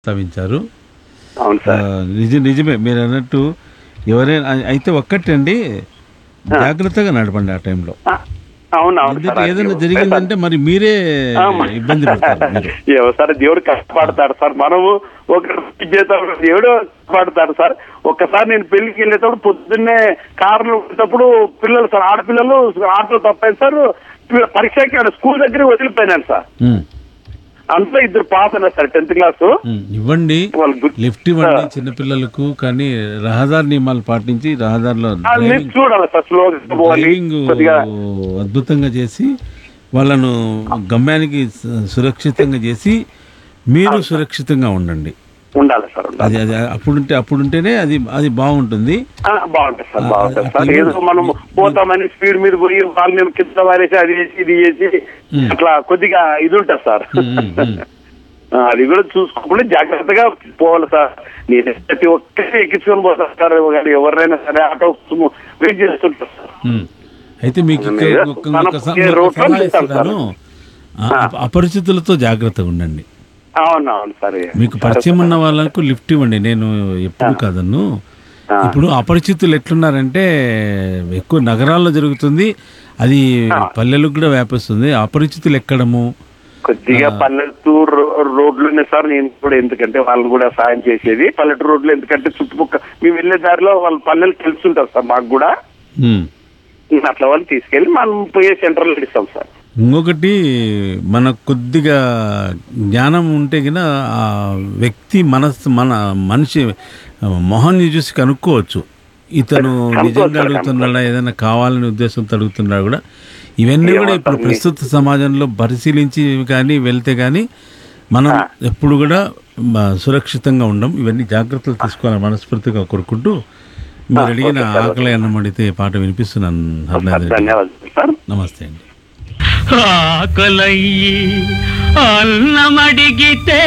ప్రస్తావించారు అవును ఆ, సార్ నిజ నిజమే మీరు అన్నట్టు ఎవరైనా అయి- అయితే ఒక్కటండి జాగ్రత్తగా నడపండి ఆ టైంలో ఆ, అవును అవును ఎందుకంటే సార్ ఏదైనా అది జరిగిందంటే మరి మీరే ఆ, మ- ఇబ్బంది పడతారు మీరు ఏమో సార్ దేవుడు కష్టపడతాడు సార్ మనము ఒక చేసేటప్పుడు దేవుడు కష్టపడతాడు సార్ ఒక్కసారి నేను పెళ్లికి వెళ్ళేటప్పుడు పొద్దున్నే కార్లు వెళ్ళేటప్పుడు పిల్లలు సార్ ఆడపిల్లలు ఆటలు తప్పాయి సార్ పరీక్షకి ఆడ స్కూల్ దగ్గర వదిలిపోయినాను సార్ ఉమ్, అంతా ఇద్దరు పాస్ అయినా సార్ టెన్త్ క్లాస్ ఉమ్, ఇవ్వండి వాళ్ళు గుడ్- లిఫ్ట్ ఇవ్వండి చిన్నపిల్లలకు కానీ రహదారి నియమాలు పాటించి రహదారిలో అన్ని డ్రైవింగ్ చూడాలి సార్ స్లోగా పోవాలి డ్రైవింగ్ కొద్దిగా అద్భుతంగా చేసి వాళ్ళను గమ్యానికి సు- సురక్షితంగా చేసి మీరు సురక్షితంగా ఉండండి ఉండాలి సార్ ఉండాలి అది అది అప్పుడుంటే అప్పుడుంటేనే అది అది బాగుంటుంది ఆ, బాగుంటుంది సార్ ఆ, బాగుంటుంది ఆ సార్ పిల్లలు- ఏదో మనం పోతామని స్పీడ్ మీద పోయి వాళ్ళు నేను కింద వారేసి అది చేసి ఇది చేసి ఉమ్. అట్లా కొద్దిగా ఇది ఉంటుంది సార్ ఉమ్, ఉమ్, ఉమ్. ఆ, అది కూడా చూసుకోకుండా జాగ్రత్తగా పోవాలి సార్ నేను ప్రతి ఒక్కరిని ఎక్కించుకొని పోతాను సార్ కానీ ఎవరైనా సరే ఆటో కోసం వెయిట్ చేస్తుంటారు సార్ ఉమ్. అయితే మీకు ఇక్కడ లేదా ఇంకొక- మనం ఇంకొక స- ఏ ఇంకొక రోడ్లో సలహా వెళ్తాం ఇస్తున్నాను. ఆ, అప- అపరిచితులతో జాగ్రత్తగా ఉండండి అవును అవును సార్ మీకు పరిచయం ఉన్న వాళ్ళకు లిఫ్ట్ ఇవ్వండి నేను ఎప్పుడు కాదన్ను ఆ. ఇప్పుడు అపరిచితులు ఎట్లున్నారంటే ఎక్కువ నగరాల్లో జరుగుతుంది అది పల్లెలకు కూడా వ్యాపిస్తుంది అపరిచితులు ఎక్కడము కొద్దిగా పల్లెటూరు రోడ్లునే సార్ నేను కూడా ఎందుకంటే వాళ్ళని కూడా సాయం చేసేది పల్లెటూరు రోడ్లు ఎందుకంటే చుట్టుపక్కల మేము వెళ్ళే దారిలో వాళ్ళ పల్లెలు తెలుసుంటారు సార్ మాకు కూడా ఉమ్. నేను అట్లా వాళ్ళు తీసుకెళ్లి మనం పోయే సెంటర్లో ఇస్తాం సార్ ఇంకొకటి మనకు కొద్దిగా జ్ఞానం ఉంటే గిన ఆ వ్యక్తి మనస్సు మన మనిషి మొహాన్ని చూసి కనుక్కోవచ్చు ఇతను నిజంగా అడుగుతున్నాడా ఏదైనా కావాలనే ఉద్దేశంతో అడుగుతున్నాడా కూడా ఇవన్నీ కూడా ఇప్పుడు ప్రస్తుత సమాజంలో పరిశీలించి కానీ వెళ్తే కానీ మనం ఎప్పుడు కూడా మ- సురక్షితంగా ఉండం ఇవన్నీ జాగ్రత్తలు తీసుకోవాలని మనస్ఫూర్తిగా కోరుకుంటూ మీరు అడిగిన ఆకలి అన్నం అడిగితే పాట వినిపిస్తున్నాను హర్నాథ్ రెడ్డి ధన్యవాదాలు సార్ నమస్తే అండి ఆకలయ్యి అన్నమడిగితే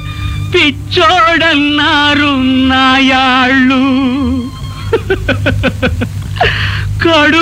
పిచ్చోడన్నారు నాయాళ్ళు కడు